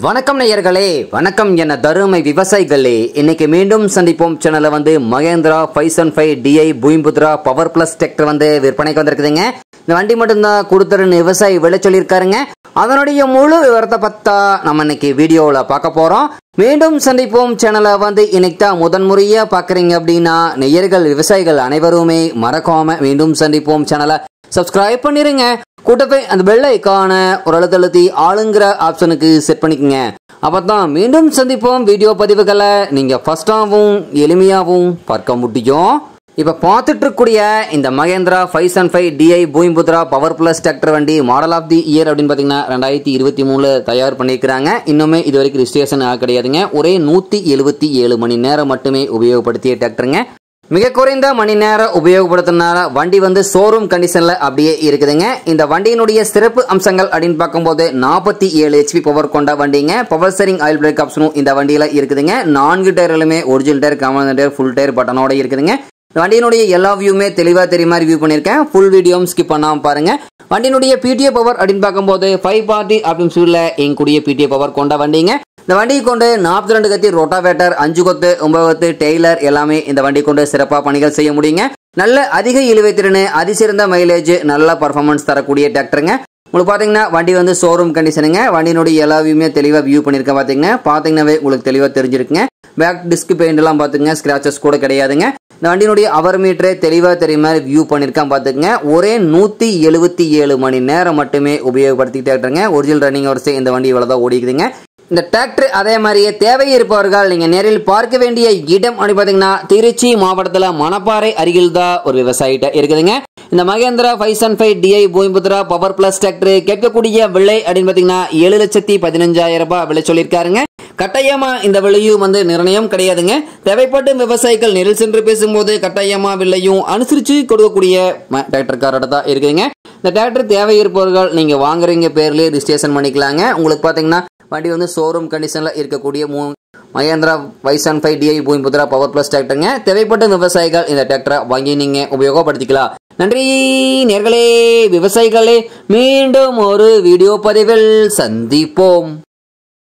வணக்கம் நேயர்களே வணக்கம் என தருமை விவசாயிகளே இன்னைக்கு மீண்டும் சந்திப்போம் சேனல்ல வந்து Mahindra five one five DI Bhoomiputra power plus tractor வந்து விற்பனைக்கு வந்திருக்குதுங்க இந்த வண்டி மட்டும்தான் கொடுத்துருன்னு விவசாயி விலை சொல்லியிருக்காருங்க அதனுடைய முழு விவரத்தை பத்தா நம்ம இன்னைக்கு வீடியோவில் பார்க்க போறோம் மீண்டும் சந்திப்போம் சேனலை வந்து இன்னைக்கு தான் முதன்முறையா பார்க்குறீங்க அப்படின்னா நெய்யர்கள் விவசாயிகள் அனைவருமே மறக்காம மீண்டும் சந்திப்போம் சேனலை சப்ஸ்கிரைப் பண்ணிருங்க கூட்டத்தை அந்த பெல் ஐக்கான ஒரு அழுத்தழுத்தி ஆளுங்கிற ஆப்ஷனுக்கு செட் பண்ணிக்கங்க அப்பதான் மீண்டும் சந்திப்போம் வீடியோ பதிவுகளை நீங்க ஃபர்ஸ்டாகவும் எளிமையாகவும் பார்க்க முடியும் இப்ப பார்த்துட்டு இருக்கக்கூடிய இந்த Mahindra five one five DI Bhoomiputra power plus tractor வண்டி மாடல் ஆஃப் தி இயர் அப்படின்னு பாத்தீங்கன்னா ரெண்டாயிரத்தி இருபத்தி மூணுல தயார் பண்ணியிருக்கிறாங்க இன்னுமே இது வரைக்கும் ரிஜிஸ்ட்ரேஷன் கிடையாதுங்க ஒரே நூத்தி எழுபத்தி ஏழு மணி நேரம் மட்டுமே உபயோகப்படுத்திய டிராக்டருங்க மிக குறைந்த மணி நேரம் உபயோகப்படுத்தினால வண்டி வந்து ஷோரூம் கண்டிஷன்ல அப்படியே இருக்குதுங்க இந்த வண்டியினுடைய சிறப்பு அம்சங்கள் அப்படின்னு பார்க்கும்போது நாற்பத்தி ஏழு ஹெச்பி பவர் கொண்ட வண்டிங்க பவர் ஸ்டரிங் ஆயில் பிரேக் ஆப்ஷனும் இந்த வண்டியில இருக்குதுங்க நான்கு டயர்களுமே original tyre common tyre full tyre பட்டனோட இருக்குதுங்க இந்த வண்டியினுடைய எல்லா வியூமே தெளிவா தெரிய மாதிரி வியூ பண்ணியிருக்கேன் ஃபுல் வீடியோவும் ஸ்கிப் பண்ணாம பாருங்க வண்டியினுடைய பிடிஏ பவர் அப்படின்னு பார்க்கும்போது ஃபைவ் பார்ட்டி அப்படின்னு சொல்ல எங்கூடிய பிடிஏ பவர் கொண்ட வண்டிங்க இந்த வண்டியை கொண்டு நாற்பத்தி ரெண்டு கத்தி ரொட்டாவேட்டர் அஞ்சு கொத்து ஒன்பது கொத்து டெய்லர் எல்லாமே இந்த வண்டி கொண்டு சிறப்பாக பணிகள் செய்ய முடியுங்க நல்ல அதிக இழுவை திறன் அதிசிறந்த மைலேஜ் நல்ல பர்ஃபார்மன்ஸ் தரக்கூடிய டிராக்டருங்க உங்களுக்கு பார்த்தீங்கன்னா வண்டி வந்து ஷோரூம் கண்டிஷனுங்க வண்டியினுடைய எல்லா வியூமே தெளிவாக வியூ பண்ணியிருக்கேன் பார்த்தீங்கன்னா பார்த்தீங்கன்னாவே உங்களுக்கு தெளிவாக தெரிஞ்சிருக்குங்க பேக் டிஸ்க் பெயிண்ட் எல்லாம் பார்த்துங்க ஸ்கிராச்சஸ் கூட கிடையாதுங்க இந்த வண்டியினுடைய அவர் மீட்டரே தெளிவாக தெரியும் மாதிரி வியூ பண்ணியிருக்கான் பார்த்துக்குங்க ஒரே நூற்றி எழுபத்தி ஏழு மணி நேரம் மட்டுமே உபயோகப்படுத்திக்கிட்டே இருக்கிறேங்க ஒரிஜினல் ரன்னிங் ஹவர்ஸ் இந்த வண்டி இவ்வளோ தான் ஓடிக்குதுங்க இந்த டிராக்டர் அதே மாதிரியே தேவை இருப்பவர்கள் நீங்க நேரில் பார்க்க வேண்டிய இடம் அப்படி பாத்தீங்கன்னா திருச்சி மாவட்டத்துல மணப்பாறை அருகில் தான் ஒரு விவசாயிட்ட இருக்குதுங்க இந்த Mahindra five one five DI Bhoomiputra power plus tractor கேட்கக்கூடிய விலை அப்படின்னு பாத்தீங்கன்னா ஏழு லட்சத்தி பதினஞ்சாயிரம் ரூபாய் விலை சொல்லியிருக்காருங்க கட்டாயமா இந்த விலையும் வந்து நிர்ணயம் கிடையாதுங்க தேவைப்படும் விவசாயிகள் நெரில் சென்று பேசும்போது கட்டாயமா விலையும் அனுசரிச்சு கொடுக்கக்கூடிய டிராக்டர்காரோட தான் இருக்குதுங்க இந்த டிராக்டர் தேவை இருப்பவர்கள் நீங்க வாங்குறீங்க பேர்லயே ரிஜிஸ்ட்ரேஷன் பண்ணிக்கலாங்க உங்களுக்கு பாத்தீங்கன்னா வண்டி வந்து ஷோரூம் கண்டிஷன்ல இருக்கக்கூடிய மூ Mahindra five one five DI Bhoomiputra power plus டிராக்டருங்க தேவைப்பட்ட விவசாயிகள் இந்த டிராக்டரை வாங்கி நீங்க உபயோகப்படுத்திக்கலாம் நன்றி நேர்களே விவசாயிகளே மீண்டும் ஒரு வீடியோ பதிவில் சந்திப்போம்